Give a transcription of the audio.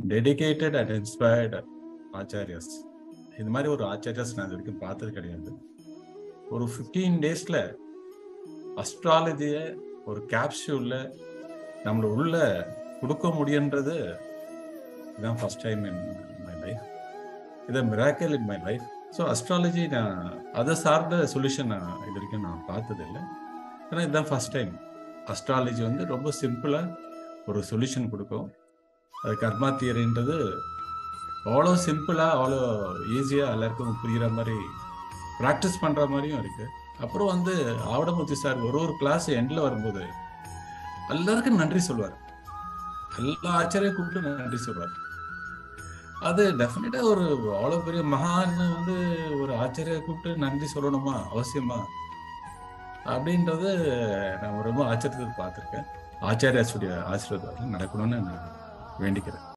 dedicated and inspired ஆச்சாரியாஸ் இந்த மாதிரி ஒரு ஆச்சாரியாஸ் நான் இது வரைக்கும் பார்த்தது கிடையாது ஒரு ஃபிஃப்டீன் டேஸில் அஸ்ட்ராலஜியை ஒரு கேப்சூலில் நம்மளை உள்ள கொடுக்க முடியுன்றது இதுதான் first time in my life இது miracle in my life so astrology நான் அதை சார்ந்த சொல்யூஷன் நான் இது வரைக்கும் நான் பார்த்ததில்லை ஆனால் இதுதான் ஃபர்ஸ்ட் டைம் அஸ்ட்ராலஜி வந்து ரொம்ப சிம்பிளாக ஒரு சொல்யூஷன் கொடுக்கும் அது கர்மா தியரின்றது அவ்வளோ சிம்பிளாக அவ்வளோ ஈஸியாக எல்லாருக்கும் புரிகிற மாதிரி ப்ராக்டிஸ் பண்ணுற மாதிரியும் இருக்குது அப்புறம் வந்து ஆவடமூர்த்தி சார் ஒரு ஒரு கிளாஸ் எண்டில் வரும்போது எல்லாருக்கும் நன்றி சொல்லுவார் எல்லா ஆச்சாரியை கூப்பிட்டு நன்றி சொல்வார் அது டெஃபினட்டா ஒரு அவ்வளோ பெரிய மகான் வந்து ஒரு ஆச்சாரியை கூப்பிட்டு நன்றி சொல்லணுமா அவசியமா அப்படின்றது நான் ரொம்ப ஆச்சரியத்தில் பார்த்துருக்கேன் ஆச்சாரியாசுடைய ஆசீர்வாதம் நடக்கணும்னு நான் வேண்டிக்கிறேன்